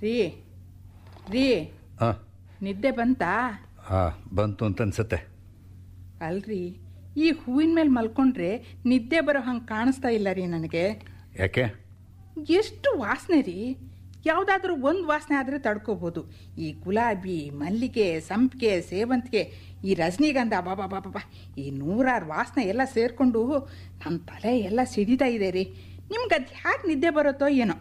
ರೀ ರೀ ಹಾಂ ನಿದ್ದೆ ಬಂತಾ ಹಾಂ ಬಂತು ಅಂತ ಅನ್ಸತ್ತೆ ಅಲ್ರಿ ಈ ಹೂವಿನ ಮೇಲೆ ಮಲ್ಕೊಂಡ್ರೆ ನಿದ್ದೆ ಬರೋ ಹಂಗೆ ಕಾಣಿಸ್ತಾ ಇಲ್ಲ ರೀ ನನಗೆ ಯಾಕೆ ಎಷ್ಟು ವಾಸನೆ ರೀ ಯಾವುದಾದ್ರೂ ಒಂದು ವಾಸನೆ ಆದರೆ ತಡ್ಕೋಬೋದು ಈ ಗುಲಾಬಿ ಮಲ್ಲಿಗೆ ಸಂಪಿಗೆ ಸೇವಂತಿಗೆ ಈ ರಜನಿಗಂಧ ಬಾಬಾ ಬಾಬಾ ಈ ನೂರಾರು ವಾಸನೆ ಎಲ್ಲ ಸೇರಿಕೊಂಡು ನನ್ನ ತಲೆ ಎಲ್ಲ ಸಿಡಿತಾ ಇದೆ ರೀ ನಿಮ್ಗೆ ಅದು ಹ್ಯಾಕೆ ನಿದ್ದೆ ಬರುತ್ತೋ ಏನೋ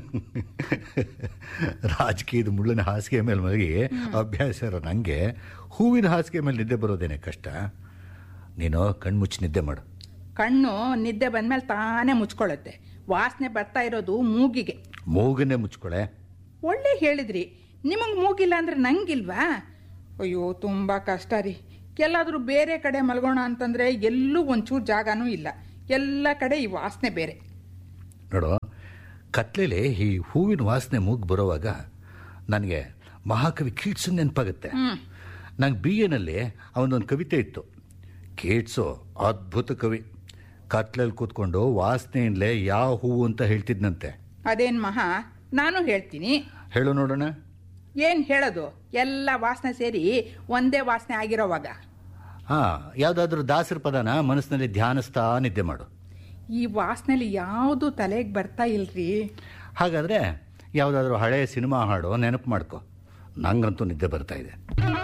ರಾಜಕೀಯದ ಮುಳ್ಳಿನ ಹಾಸಿಗೆ ಮೇಲೆ ಮಲಗಿ ಅಭ್ಯಾಸ ಇರೋ ನನಗೆ ಹೂವಿನ ಹಾಸಿಗೆ ಮೇಲೆ ನಿದ್ದೆ ಬರೋದೇನೆ ಕಷ್ಟ ನೀನು ಕಣ್ಮುಚ್ಚಿ ನಿದ್ದೆ ಮಾಡು ಕಣ್ಣು ನಿದ್ದೆ ಬಂದ್ಮೇಲೆ ತಾನೇ ಮುಚ್ಕೊಳ್ಳುತ್ತೆ ವಾಸನೆ ಬರ್ತಾ ಇರೋದು ಮೂಗಿಗೆ ಮೂಗನ್ನೇ ಮುಚ್ಕೊಳೆ ಒಳ್ಳೆ ಹೇಳಿದ್ರಿ ನಿಮಗೆ ಮೂಗಿಲ್ಲ ಅಂದ್ರೆ ನಂಗಿಲ್ವಾ ಅಯ್ಯೋ ತುಂಬ ಕಷ್ಟ ರೀ ಎಲ್ಲಾದರೂ ಬೇರೆ ಕಡೆ ಮಲ್ಗೋಣ ಅಂತಂದರೆ ಎಲ್ಲೂ ಒಂಚೂರು ಜಾಗನೂ ಇಲ್ಲ ಎಲ್ಲ ಕಡೆ ಈ ವಾಸನೆ ಬೇರೆ ನೋಡು ಕತ್ಲೆಲಿ ಈ ಹೂವಿನ ವಾಸನೆ ಮೂಗು ಬರೋವಾಗ ನನಗೆ ಮಹಾಕವಿ ಕೀಟ್ಸು ನೆನಪಾಗುತ್ತೆ ನಂಗೆ ಬಿ ಎನಲ್ಲಿ ಅವನೊಂದು ಕವಿತೆ ಇತ್ತು ಕೀಟ್ಸು ಅದ್ಭುತ ಕವಿ ಕತ್ಲಲ್ಲಿ ಕೂತ್ಕೊಂಡು ವಾಸನೆಯಿಂದಲೇ ಯಾವ ಹೂವು ಅಂತ ಹೇಳ್ತಿದ್ನಂತೆ ಅದೇನು ಮಹಾ ನಾನು ಹೇಳ್ತೀನಿ ಹೇಳು ನೋಡೋಣ ಏನು ಹೇಳೋದು ಎಲ್ಲ ವಾಸನೆ ಸೇರಿ ಒಂದೇ ವಾಸನೆ ಆಗಿರೋವಾಗ ಹಾಂ ಯಾವುದಾದ್ರೂ ದಾಸರ ಪದನ ಮನಸ್ಸಿನಲ್ಲಿ ಧ್ಯಾನಿಸ್ತಾ ನಿದ್ದೆ ಮಾಡು ಈ ವಾಸನೆಲಿ ಯಾವುದು ತಲೆಗೆ ಬರ್ತಾ ಇಲ್ರಿ ಹಾಗಾದರೆ ಯಾವುದಾದ್ರೂ ಹಳೆಯ ಸಿನಿಮಾ ಹಾಡು ನೆನಪು ಮಾಡ್ಕೊ ನಂಗಂತೂ ನಿದ್ದೆ ಬರ್ತಾ ಇದೆ